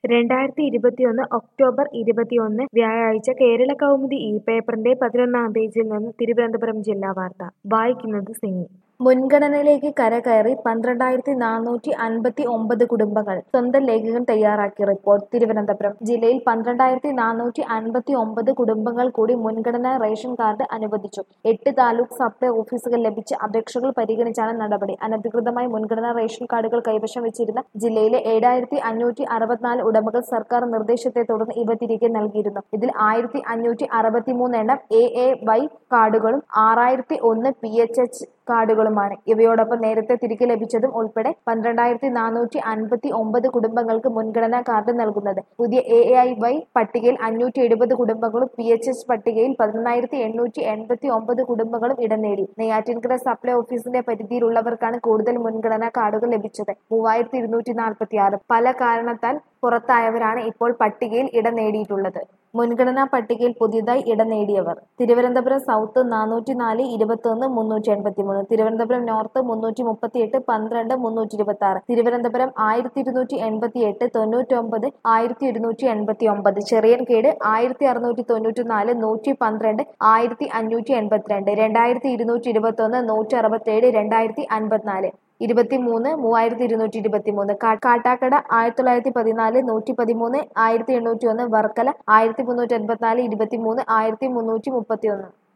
രണ്ടായിരത്തി ഇരുപത്തിയൊന്ന് ഒക്ടോബർ ഇരുപത്തിയൊന്ന് വ്യാഴാഴ്ച കേരള കൗമുദി ഈ പേപ്പറിന്റെ പതിനൊന്നാം പേജിൽ നിന്ന് തിരുവനന്തപുരം ജില്ലാ വാർത്ത വായിക്കുന്നത് സിനി മുൻഗണനയിലേക്ക് കരകയറി പന്ത്രണ്ടായിരത്തി നാനൂറ്റി അൻപത്തി ഒമ്പത് കുടുംബങ്ങൾ സ്വന്തം ലേഖകൻ തയ്യാറാക്കിയ റിപ്പോർട്ട് തിരുവനന്തപുരം ജില്ലയിൽ പന്ത്രണ്ടായിരത്തി നാനൂറ്റി അൻപത്തി ഒമ്പത് കുടുംബങ്ങൾ കൂടി മുൻഗണനാ റേഷൻ കാർഡ് അനുവദിച്ചു എട്ട് താലൂക്ക് സപ്ലൈ ഓഫീസുകൾ ലഭിച്ച അപേക്ഷകൾ പരിഗണിച്ചാണ് നടപടി അനധികൃതമായി മുൻഗണനാ റേഷൻ കാർഡുകൾ കൈവശം വെച്ചിരുന്ന ജില്ലയിലെ ഏഴായിരത്തി അഞ്ഞൂറ്റി അറുപത്തിനാല് ഉടമകൾ സർക്കാർ നിർദ്ദേശത്തെ തുടർന്ന് ഇവ തിരികെ നൽകിയിരുന്നു ഇതിൽ ആയിരത്തി അഞ്ഞൂറ്റി അറുപത്തിമൂന്ന് എണ്ണം എ എ വൈ കാർഡുകളും ആറായിരത്തി ഒന്ന് പി എച്ച് എച്ച് കാർഡുകളുമാണ് ഇവയോടൊപ്പം നേരത്തെ തിരികെ ലഭിച്ചതും ഉൾപ്പെടെ പന്ത്രണ്ടായിരത്തി നാനൂറ്റി അൻപത്തി ഒമ്പത് കുടുംബങ്ങൾക്ക് മുൻഗണനാ കാർഡ് നൽകുന്നത് പുതിയ എ ഐ വൈ പട്ടികയിൽ അഞ്ഞൂറ്റി എഴുപത് കുടുംബങ്ങളും പി എച്ച് എസ് പട്ടികയിൽ പതിനൊന്നായിരത്തി എണ്ണൂറ്റി എൺപത്തി ഒമ്പത് കുടുംബങ്ങളും ഇടം നേടി നെയ്യാറ്റിൻകര സപ്ലൈ ഓഫീസിന്റെ പരിധിയിലുള്ളവർക്കാണ് കൂടുതൽ മുൻഗണനാ കാർഡുകൾ ലഭിച്ചത് മൂവായിരത്തി ഇരുന്നൂറ്റി നാൽപ്പത്തി ആറ് പല കാരണത്താൽ പുറത്തായവരാണ് ഇപ്പോൾ പട്ടികയിൽ ഇടം നേടിയിട്ടുള്ളത് മുൻഗണനാ പട്ടികയിൽ പുതിയതായി ഇടം നേടിയവർ തിരുവനന്തപുരം സൗത്ത് നാനൂറ്റി നാല് ഇരുപത്തൊന്ന് മുന്നൂറ്റി എൺപത്തി മൂന്ന് തിരുവനന്തപുരം നോർത്ത് മുന്നൂറ്റി മുപ്പത്തി എട്ട് പന്ത്രണ്ട് മുന്നൂറ്റി ഇരുപത്തി ആറ് തിരുവനന്തപുരം ആയിരത്തി ഇരുന്നൂറ്റി എൺപത്തി എട്ട് തൊണ്ണൂറ്റൊമ്പത് ആയിരത്തി ഇരുന്നൂറ്റി എൺപത്തി ഒമ്പത് ചെറിയൻകേട് ആയിരത്തി അറുന്നൂറ്റി തൊണ്ണൂറ്റി നാല് നൂറ്റി പന്ത്രണ്ട് ആയിരത്തി അഞ്ഞൂറ്റി എൺപത്തിരണ്ട് രണ്ടായിരത്തി ഇരുന്നൂറ്റി ഇരുപത്തി ഒന്ന് നൂറ്റി അറുപത്തേഴ് രണ്ടായിരത്തി അൻപത്തിനാല് ഇരുപത്തിമൂന്ന് മൂവായിരത്തി ഇരുന്നൂറ്റി ഇരുപത്തി മൂന്ന് കാട്ടാക്കട ആയിരത്തി തൊള്ളായിരത്തി പതിനാല് നൂറ്റി പതിമൂന്ന് ആയിരത്തി എണ്ണൂറ്റി ഒന്ന് വർക്കല ആയിരത്തി മുന്നൂറ്റി എൺപത്തിനാല് ഇരുപത്തിമൂന്ന് ആയിരത്തി മുന്നൂറ്റി മുപ്പത്തി ഒന്ന്